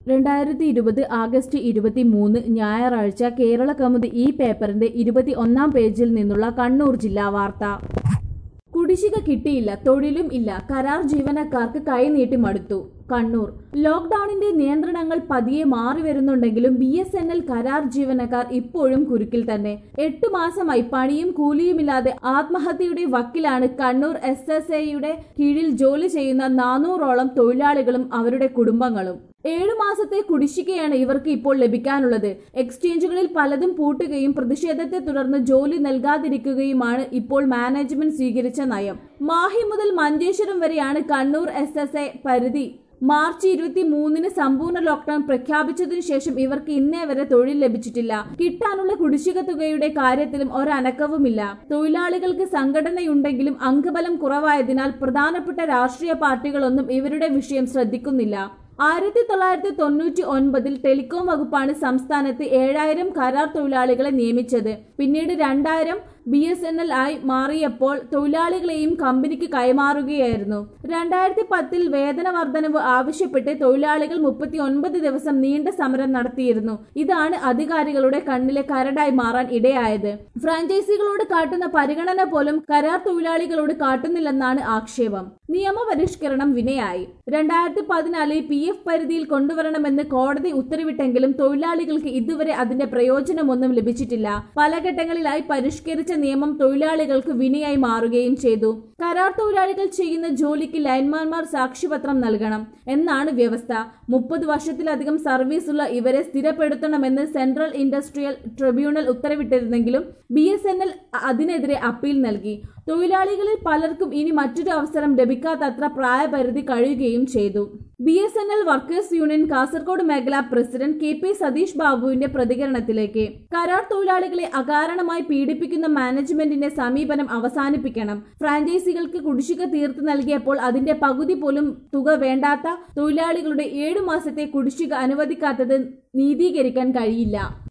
രണ്ടായിരത്തി ഇരുപത് ആഗസ്റ്റ് ഇരുപത്തി മൂന്ന് ഞായറാഴ്ച കേരള കൗമുദി ഈ പേപ്പറിന്റെ ഇരുപത്തി ഒന്നാം പേജിൽ നിന്നുള്ള കണ്ണൂർ ജില്ലാ വാർത്ത കുടിശ്ശിക കിട്ടിയില്ല തൊഴിലും ഇല്ല കരാർ ജീവനക്കാർക്ക് കൈനീട്ടി മടുത്തു കണ്ണൂർ ലോക്ഡൌണിന്റെ നിയന്ത്രണങ്ങൾ പതിയെ മാറി വരുന്നുണ്ടെങ്കിലും ബി എസ് എൻ എൽ കരാർ ജീവനക്കാർ ഇപ്പോഴും കുരുക്കിൽ തന്നെ എട്ടു മാസമായി പണിയും കൂലിയുമില്ലാതെ ആത്മഹത്യയുടെ വക്കിലാണ് കണ്ണൂർ എസ് എസ് എയുടെ കീഴിൽ ജോലി ചെയ്യുന്ന നാനൂറോളം തൊഴിലാളികളും അവരുടെ കുടുംബങ്ങളും ഏഴു മാസത്തെ കുടിശ്ശികയാണ് ഇവർക്ക് ഇപ്പോൾ ലഭിക്കാനുള്ളത് എക്സ്ചേഞ്ചുകളിൽ പലതും പൂട്ടുകയും പ്രതിഷേധത്തെ തുടർന്ന് ജോലി നൽകാതിരിക്കുകയുമാണ് ഇപ്പോൾ മാനേജ്മെന്റ് സ്വീകരിച്ച നയം മാഹി മുതൽ മഞ്ചേശ്വരം വരെയാണ് കണ്ണൂർ എസ് എസ് എ പരിധി മാർച്ച് ഇരുപത്തി മൂന്നിന് സമ്പൂർണ്ണ ലോക്ഡൌൺ പ്രഖ്യാപിച്ചതിനു ശേഷം ഇവർക്ക് ഇന്നേ വരെ തൊഴിൽ ലഭിച്ചിട്ടില്ല കിട്ടാനുള്ള കുടിശ്ശിക തുകയുടെ കാര്യത്തിലും ഒരനക്കവുമില്ല തൊഴിലാളികൾക്ക് സംഘടനയുണ്ടെങ്കിലും അംഗബലം കുറവായതിനാൽ പ്രധാനപ്പെട്ട രാഷ്ട്രീയ പാർട്ടികളൊന്നും ഇവരുടെ വിഷയം ശ്രദ്ധിക്കുന്നില്ല ആയിരത്തി തൊള്ളായിരത്തി തൊണ്ണൂറ്റി ഒൻപതിൽ ടെലികോം വകുപ്പാണ് സംസ്ഥാനത്ത് ഏഴായിരം കരാർ തൊഴിലാളികളെ നിയമിച്ചത് പിന്നീട് രണ്ടായിരം ബി എസ് എൻ എൽ ആയി മാറിയപ്പോൾ തൊഴിലാളികളെയും കമ്പനിക്ക് കൈമാറുകയായിരുന്നു രണ്ടായിരത്തി പത്തിൽ വേതന വർധനവ് ആവശ്യപ്പെട്ട് തൊഴിലാളികൾ മുപ്പത്തി ഒൻപത് ദിവസം നീണ്ട സമരം നടത്തിയിരുന്നു ഇതാണ് അധികാരികളുടെ കണ്ണിലെ കരടായി മാറാൻ ഇടയായത് ഫ്രാഞ്ചൈസികളോട് കാട്ടുന്ന പരിഗണന പോലും കരാർ തൊഴിലാളികളോട് കാട്ടുന്നില്ലെന്നാണ് ആക്ഷേപം നിയമപരിഷ്കരണം വിനയായി രണ്ടായിരത്തി പതിനാലിൽ പി എഫ് പരിധിയിൽ കൊണ്ടുവരണമെന്ന് കോടതി ഉത്തരവിട്ടെങ്കിലും തൊഴിലാളികൾക്ക് ഇതുവരെ അതിന്റെ പ്രയോജനമൊന്നും ലഭിച്ചിട്ടില്ല പല ഘട്ടങ്ങളിലായി പരിഷ്കരിച്ച നിയമം തൊഴിലാളികൾക്ക് വിനയായി മാറുകയും ചെയ്തു കരാർ തൊഴിലാളികൾ ചെയ്യുന്ന ജോലിക്ക് ലൈൻമാൻമാർ സാക്ഷ്യപത്രം നൽകണം എന്നാണ് വ്യവസ്ഥ മുപ്പത് വർഷത്തിലധികം സർവീസുള്ള ഇവരെ സ്ഥിരപ്പെടുത്തണമെന്ന് സെൻട്രൽ ഇൻഡസ്ട്രിയൽ ട്രിബ്യൂണൽ ഉത്തരവിട്ടിരുന്നെങ്കിലും ബി എസ് എൻ എൽ അതിനെതിരെ അപ്പീൽ നൽകി തൊഴിലാളികളിൽ പലർക്കും ഇനി മറ്റൊരു അവസരം ലഭിക്കാത്തത്ര പ്രായപരിധി കഴിയുകയും ചെയ്തു B S N L workers union Kasaragod മേഖലാ പ്രസിഡന്റ് കെ പി സതീഷ് ബാബുവിന്റെ പ്രതികരണത്തിലേക്ക് കരാർ തൊഴിലാളികളെ അകാരണമായി പീഡിപ്പിക്കുന്ന മാനേജ്മെന്റിന്റെ സമീപനം അവസാനിപ്പിക്കണം ഫ്രാഞ്ചൈസികൾക്ക് കുടിശ്ശിക തീർത്തു നൽകിയപ്പോൾ അതിന്റെ പകുതി പോലും തുക വേണ്ടാത്ത തൊഴിലാളികളുടെ ഏഴു മാസത്തെ കുടിശ്ശിക അനുവദിക്കാത്തത് നീതീകരിക്കാൻ കഴിയില്ല